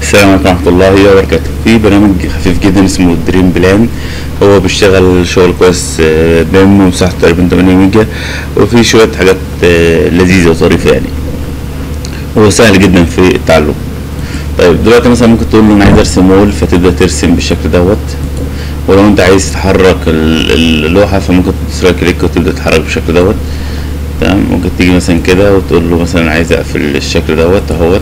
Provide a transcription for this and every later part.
السلام عليكم ورحمة الله وبركاته في برنامج خفيف جدا اسمه دريم بلان هو بيشتغل شغل كويس آه، بيم ومساحته تقريبا 8 ميجا وفي شوية حاجات آه، لذيذة وظريفة يعني هو سهل جدا في التعلم طيب دلوقتي مثلا ممكن تقول له انا عايز ارسم وول فتبدأ ترسم بالشكل دوت ولو انت عايز تحرك ال- اللوحة فممكن تدوس رايت كليك وتبدأ تتحرك بالشكل دوت تمام ممكن تيجي مثلا كده وتقول له مثلا عايز اقفل الشكل دوت اهوت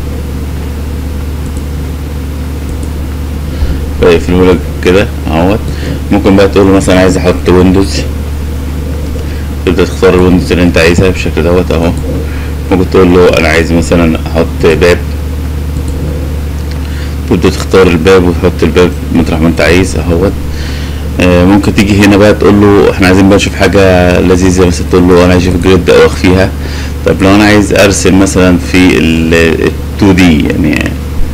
فيقفله لك كده اهوت ممكن بقى تقول له مثلا عايز احط ويندوز تبدأ تختار الويندوز اللي انت عايزها بالشكل دوت اهو ممكن تقول له انا عايز مثلا احط باب تبدأ تختار الباب وتحط الباب مطرح ما انت عايز اهوت آه، ممكن تيجي هنا بقى تقول له احنا عايزين بقى نشوف حاجة لذيذة مثلا تقول له انا عايز اشوف جريد او اخفيها طب لو انا عايز ارسم مثلا في ال 2 دي يعني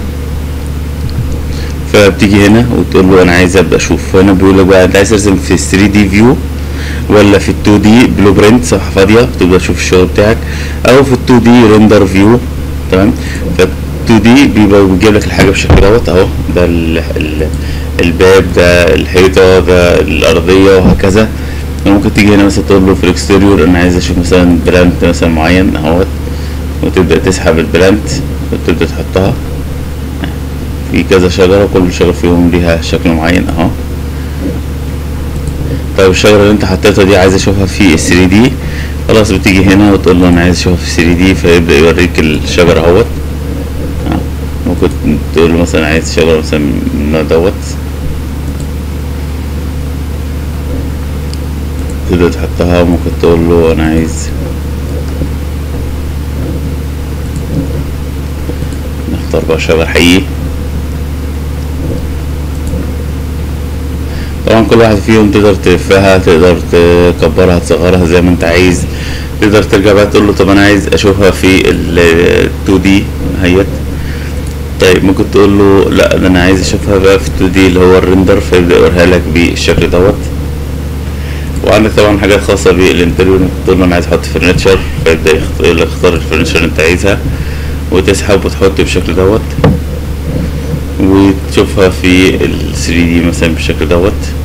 فبتيجي هنا وتقول له انا عايز ابدا اشوف فهنا بيقول لك بقى انت عايز ترسم في 3 دي فيو ولا في 2 دي بلو برنت صفحه فاضيه تبدا تشوف الشغل بتاعك او في 2 دي ريندر فيو تمام ف 2 دي بيبقى بيجيب لك الحاجه بالشكل دوت اهو ده ال ال الباب ده الحيطه ده الارضيه وهكذا ممكن تيجي هنا مثلا تقول له في الاكستيريور انا عايز اشوف مثلا بلانت مثلا معين اهوت وتبدا تسحب البلانت وتبدا تحطها في كذا شجرة كل شجرة فيهم ليها شكل معين اهو طيب الشجرة اللي انت حطيتها دي عايز اشوفها في 3 دي خلاص بتيجي هنا وتقول له انا عايز اشوفها في 3 دي فيبدأ يوريك الشجرة اهوت آه. ممكن تقول له مثلا عايز شجرة مثلا من النوع دوت تبدأ تحطها وممكن تقول له انا عايز نختار بقى شجر حقيقي طبعا كل واحد فيهم تقدر تلفها تقدر تكبرها تصغرها زي ما انت عايز تقدر ترجع بقى تقول له طب انا عايز اشوفها في ال 2 دي اهيت طيب ممكن تقول له لا ده انا عايز اشوفها بقى في 2 دي اللي هو الريندر فيبدأ يوريها لك بالشكل دوت وعندك طبعا حاجات خاصة بالانتريور ممكن تقول له انا عايز احط فرنتشر فيبدأ يخت- يقول لك اختار الفرنتشر اللي انت عايزها وتسحب وتحط بالشكل دوت وتشوفها في ال 3 دي مثلا بالشكل دوت